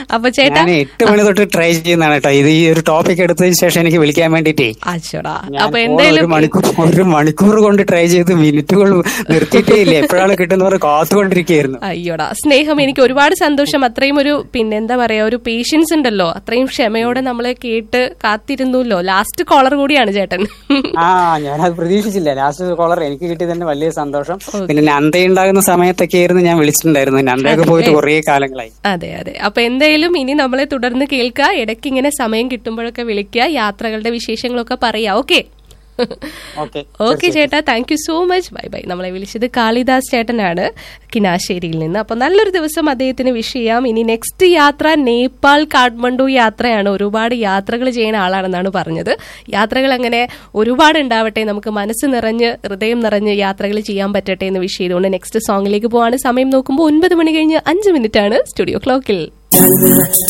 അപ്പൊ ചേട്ടാ ഞാൻ എട്ട് മണി തൊട്ട് ട്രൈ ചെയ്യുന്നതാണ് കേട്ടോ ഇത് ഈ ഒരു ടോപ്പിക് എടുത്തതിന് ശേഷം എനിക്ക് വിളിക്കാൻ വേണ്ടിട്ടേ അച്ചോടാ ഞാൻ അപ്പൊ ഫോൺ എന്തായാലും ഒരു മണിക്കൂർ ഒരു മണിക്കൂർ കൊണ്ട് ട്രൈ ചെയ്ത് മിനിറ്റുകൾ നിർത്തിയിട്ടേ ഇല്ല എപ്പോഴാണ് കിട്ടുന്നവർ കാത്തുകൊണ്ടിരിക്കുകയായിരുന്നു അയ്യോടാ സ്നേഹം എനിക്ക് ഒരുപാട് സന്തോഷം അത്രയും ഒരു പിന്നെ എന്താ പറയാ ഒരു പേഷ്യൻസ് ഉണ്ടല്ലോ അത്രയും ക്ഷമയോടെ നമ്മളെ കേട്ട് കാത്തിരുന്നല്ലോ ലാസ്റ്റ് കോളർ കൂടിയാണ് ചേട്ടൻ ആ ഞാനത് പ്രതീക്ഷിച്ചില്ല ലാസ്റ്റ് കോളർ എനിക്ക് കിട്ടി തന്നെ വലിയ സന്തോഷം പിന്നെ നന്ദ ഉണ്ടാകുന്ന സമയത്തൊക്കെ ആയിരുന്നു ഞാൻ വിളിച്ചിട്ടുണ്ടായിരുന്നു നന്ദയൊക്കെ പോയിട്ട് കുറേ കാലങ്ങളായി അതെ അതെ അപ്പൊ എന്തായാലും ഇനി നമ്മളെ തുടർന്ന് കേൾക്കുക ഇടയ്ക്ക് ഇങ്ങനെ സമയം കിട്ടുമ്പോഴൊക്കെ വിളിക്കുക യാത്രകളുടെ വിശേഷങ്ങളൊക്കെ പറയാ ഓക്കെ ഓക്കെ ഓക്കെ ചേട്ടാ thank you so much bye bye നമ്മളെ വിളിച്ചത് കാളിദാസ് ചേട്ടനാണ് കിനാശ്ശേരിയിൽ നിന്ന് അപ്പൊ നല്ലൊരു ദിവസം അദ്ദേഹത്തിന് വിഷ് ചെയ്യാം ഇനി നെക്സ്റ്റ് യാത്ര നേപ്പാൾ കാഠ്മണ്ഡു യാത്രയാണ് ഒരുപാട് യാത്രകൾ ചെയ്യുന്ന ആളാണെന്നാണ് പറഞ്ഞത് യാത്രകൾ അങ്ങനെ ഒരുപാട് ഉണ്ടാവട്ടെ നമുക്ക് മനസ്സ് നിറഞ്ഞ് ഹൃദയം നിറഞ്ഞ് യാത്രകൾ ചെയ്യാൻ പറ്റട്ടെ എന്ന് വിഷ് ചെയ്തുകൊണ്ട് നെക്സ്റ്റ് സോങ്ങിലേക്ക് പോവാണ് സമയം നോക്കുമ്പോൾ ഒൻപത് മണി കഴിഞ്ഞ് അഞ്ച് മിനിറ്റ് ആണ് സ്റ്റുഡിയോ ക്ലോക്കിൽ